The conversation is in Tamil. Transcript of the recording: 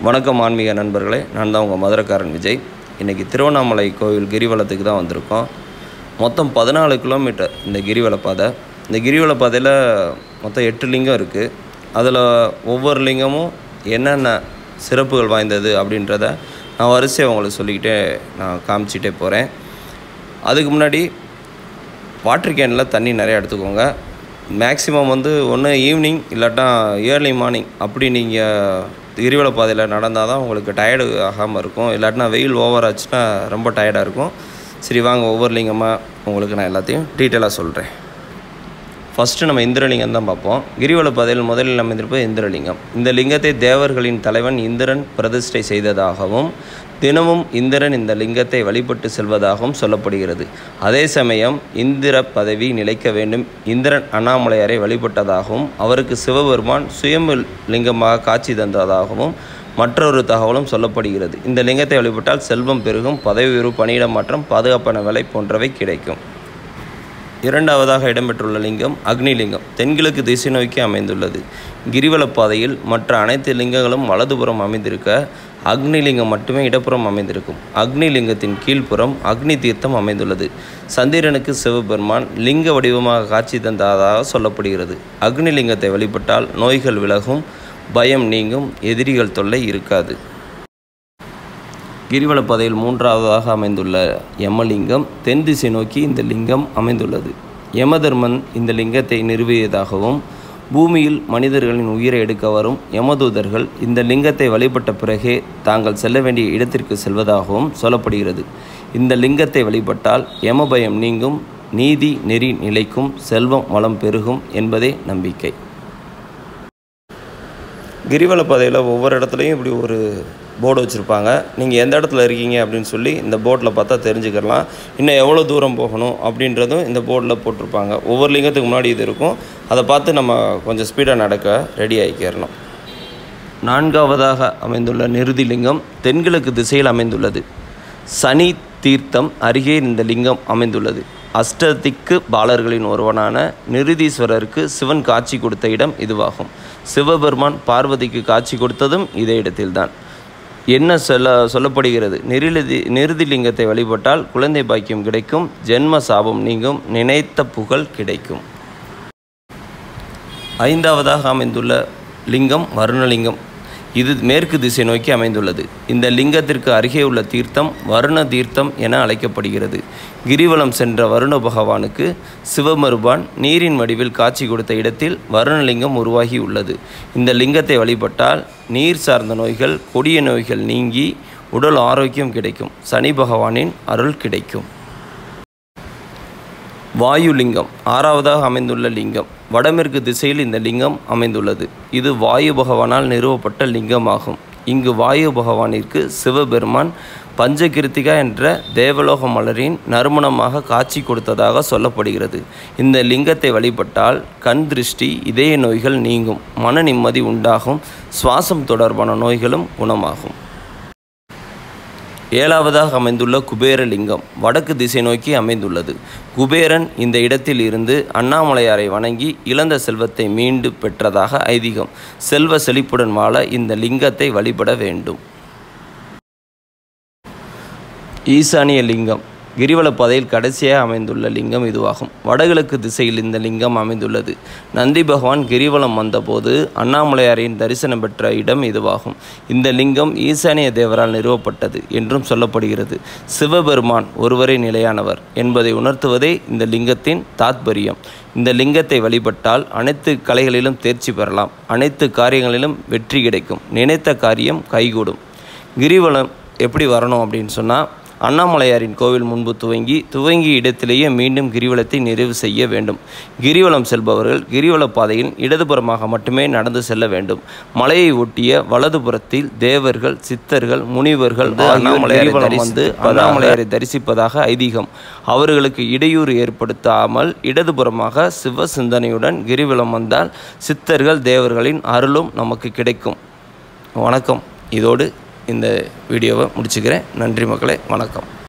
வணக்கம் ஆன்மீக நண்பர்களே நான் தான் உங்கள் மதுரக்காரன் விஜய் இன்றைக்கி திருவண்ணாமலை கோவில் கிரிவலத்துக்கு தான் வந்திருக்கோம் மொத்தம் பதினாலு கிலோமீட்டர் இந்த கிரிவல பாதை இந்த கிரிவல பாதையில் மொத்தம் எட்டு லிங்கம் இருக்குது அதில் ஒவ்வொரு லிங்கமும் என்னென்ன சிறப்புகள் வாய்ந்தது அப்படின்றத நான் வரிசையாக உங்களுக்கு சொல்லிக்கிட்டே நான் காமிச்சிட்டே போகிறேன் அதுக்கு முன்னாடி வாட்டர் கேனில் தண்ணி நிறையா எடுத்துக்கோங்க மேக்ஸிமம் வந்து ஒன்று ஈவினிங் இல்லாட்டா ஏர்லி மார்னிங் அப்படி நீங்கள் கிரிவல பாதையில் நடந்தால் தான் உங்களுக்கு டயர்டு ஆகாமல் இருக்கும் இல்லாட்டினா வெயில் ஓவர் ஆச்சுன்னா ரொம்ப டயர்டாக இருக்கும் சரி வாங்க ஒவ்வொரு லிங்கமாக உங்களுக்கு நான் எல்லாத்தையும் டீட்டெயிலாக சொல்கிறேன் ஃபஸ்ட்டு நம்ம இந்திரலிங்கம் தான் பார்ப்போம் கிரிவல பாதையில் முதலில் அமைந்திருப்பது இந்திரலிங்கம் இந்த லிங்கத்தை தேவர்களின் தலைவன் இந்திரன் பிரதிஷ்டை செய்ததாகவும் தினமும் இந்திரன் இந்த லிங்கத்தை வழிபட்டு செல்வதாகவும் சொல்லப்படுகிறது அதே சமயம் இந்திர பதவி நிலைக்க வேண்டும் இந்திரன் அண்ணாமலையாரை வழிபட்டதாகவும் அவருக்கு சிவபெருமான் சுயம்பு லிங்கமாக காட்சி தந்ததாகவும் மற்றொரு தகவலும் சொல்லப்படுகிறது இந்த லிங்கத்தை வழிபட்டால் செல்வம் பெருகும் பதவி உயர்வு பணியிட மாற்றம் பாதுகாப்பான வேலை போன்றவை கிடைக்கும் இரண்டாவதாக இடம்பெற்றுள்ள லிங்கம் அக்னிலிங்கம் தென்கிழக்கு திசை நோக்கி அமைந்துள்ளது கிரிவலப் பாதையில் மற்ற அனைத்து லிங்கங்களும் வலதுபுறம் அமைந்திருக்க அக்னிலிங்கம் மட்டுமே இடப்புறம் அமைந்திருக்கும் அக்னிலிங்கத்தின் கீழ்ப்புறம் அக்னி தீர்த்தம் அமைந்துள்ளது சந்திரனுக்கு சிவபெருமான் லிங்க வடிவமாக காட்சி தந்ததாக சொல்லப்படுகிறது அக்னிலிங்கத்தை வழிபட்டால் நோய்கள் விலகும் பயம் நீங்கும் எதிரிகள் தொல்லை இருக்காது கிரிவலப்பாதையில் மூன்றாவதாக அமைந்துள்ள யமலிங்கம் தென் திசை நோக்கி இந்த லிங்கம் அமைந்துள்ளது யமதர்மன் இந்த லிங்கத்தை நிறுவியதாகவும் பூமியில் மனிதர்களின் உயிரை எடுக்க வரும் யமதூதர்கள் இந்த லிங்கத்தை வழிபட்ட பிறகே தாங்கள் செல்ல வேண்டிய இடத்திற்கு செல்வதாகவும் சொல்லப்படுகிறது இந்த லிங்கத்தை வழிபட்டால் யமபயம் நீங்கும் நீதி நெறி நிலைக்கும் செல்வம் வளம் பெருகும் என்பதே நம்பிக்கை கிரிவல பாதையில் ஒவ்வொரு இடத்துலையும் இப்படி ஒரு போர்டு வச்சுருப்பாங்க நீங்கள் எந்த இடத்துல இருக்கீங்க அப்படின்னு சொல்லி இந்த போர்டில் பார்த்தா தெரிஞ்சுக்கலாம் இன்னும் எவ்வளோ தூரம் போகணும் அப்படின்றதும் இந்த போர்டில் போட்டிருப்பாங்க ஒவ்வொரு லிங்கத்துக்கு முன்னாடி இது இருக்கும் அதை பார்த்து நம்ம கொஞ்சம் ஸ்பீடாக நடக்க ரெடி ஆகிக்கிறணும் நான்காவதாக அமைந்துள்ள நிருதி லிங்கம் தென்கிழக்கு திசையில் அமைந்துள்ளது சனி தீர்த்தம் அருகே இந்த லிங்கம் அமைந்துள்ளது அஷ்டதிக்கு பாலர்களின் ஒருவனான நிருதீஸ்வரருக்கு சிவன் காட்சி கொடுத்த இடம் இதுவாகும் சிவபெருமான் பார்வதிக்கு காட்சி கொடுத்ததும் இதே இடத்தில்தான் என்ன சொல்ல சொல்லப்படுகிறது நிருதி நிருதிலிங்கத்தை வழிபட்டால் குழந்தை பாக்கியம் கிடைக்கும் ஜென்ம சாபம் நீங்கும் நினைத்த புகழ் கிடைக்கும் ஐந்தாவதாக அமைந்துள்ள லிங்கம் வருணலிங்கம் இது மேற்கு திசை நோக்கி அமைந்துள்ளது இந்த லிங்கத்திற்கு அருகே உள்ள தீர்த்தம் வருண தீர்த்தம் என அழைக்கப்படுகிறது கிரிவலம் சென்ற வருண பகவானுக்கு சிவமருபான் நீரின் வடிவில் காட்சி கொடுத்த இடத்தில் வருணலிங்கம் உருவாகி உள்ளது இந்த லிங்கத்தை வழிபட்டால் நீர் சார்ந்த நோய்கள் கொடிய நோய்கள் நீங்கி உடல் ஆரோக்கியம் கிடைக்கும் சனி பகவானின் அருள் கிடைக்கும் வாயுலிங்கம் ஆறாவதாக அமைந்துள்ள லிங்கம் வடமேற்கு திசையில் இந்த லிங்கம் அமைந்துள்ளது இது வாயு பகவானால் நிறுவப்பட்ட லிங்கமாகும் இங்கு வாயு பகவானிற்கு சிவபெருமான் பஞ்சகிருத்திகா என்ற தேவலோக மலரின் நறுமணமாக காட்சி கொடுத்ததாக சொல்லப்படுகிறது இந்த லிங்கத்தை வழிபட்டால் கண் திருஷ்டி இதய நோய்கள் நீங்கும் மன நிம்மதி உண்டாகும் சுவாசம் தொடர்பான நோய்களும் குணமாகும் ஏழாவதாக அமைந்துள்ள குபேரலிங்கம் வடக்கு திசை நோக்கி அமைந்துள்ளது குபேரன் இந்த இடத்தில் இருந்து அண்ணாமலையாரை வணங்கி இழந்த செல்வத்தை மீண்டு பெற்றதாக ஐதீகம் செல்வ செழிப்புடன் வாழ இந்த லிங்கத்தை வழிபட வேண்டும் ஈசானிய லிங்கம் கிரிவல பாதையில் கடைசியாக அமைந்துள்ள லிங்கம் இதுவாகும் வடகிழக்கு திசையில் இந்த லிங்கம் அமைந்துள்ளது நந்தி பகவான் கிரிவலம் வந்தபோது அண்ணாமலையாரின் தரிசனம் பெற்ற இடம் இதுவாகும் இந்த லிங்கம் ஈசானிய தேவரால் நிறுவப்பட்டது என்றும் சொல்லப்படுகிறது சிவபெருமான் ஒருவரே நிலையானவர் என்பதை உணர்த்துவதே இந்த லிங்கத்தின் தாத்பரியம் இந்த லிங்கத்தை வழிபட்டால் அனைத்து கலைகளிலும் தேர்ச்சி பெறலாம் அனைத்து காரியங்களிலும் வெற்றி கிடைக்கும் நினைத்த காரியம் கைகூடும் கிரிவலம் எப்படி வரணும் அப்படின்னு சொன்னால் அண்ணாமலையாரின் கோவில் முன்பு துவங்கி துவங்கிய இடத்திலேயே மீண்டும் கிரிவலத்தை நிறைவு செய்ய வேண்டும் கிரிவலம் செல்பவர்கள் கிரிவல பாதையில் இடதுபுறமாக மட்டுமே நடந்து செல்ல வேண்டும் மலையை ஒட்டிய வலதுபுறத்தில் தேவர்கள் சித்தர்கள் முனிவர்கள் அண்ணாமலையாரை வந்து அண்ணாமலையாரை தரிசிப்பதாக ஐதீகம் அவர்களுக்கு இடையூறு ஏற்படுத்தாமல் இடதுபுறமாக சிவ சிந்தனையுடன் கிரிவலம் வந்தால் சித்தர்கள் தேவர்களின் அருளும் நமக்கு கிடைக்கும் வணக்கம் இதோடு இந்த வீடியோவை முடிச்சுக்கிறேன் நன்றி மக்களே வணக்கம்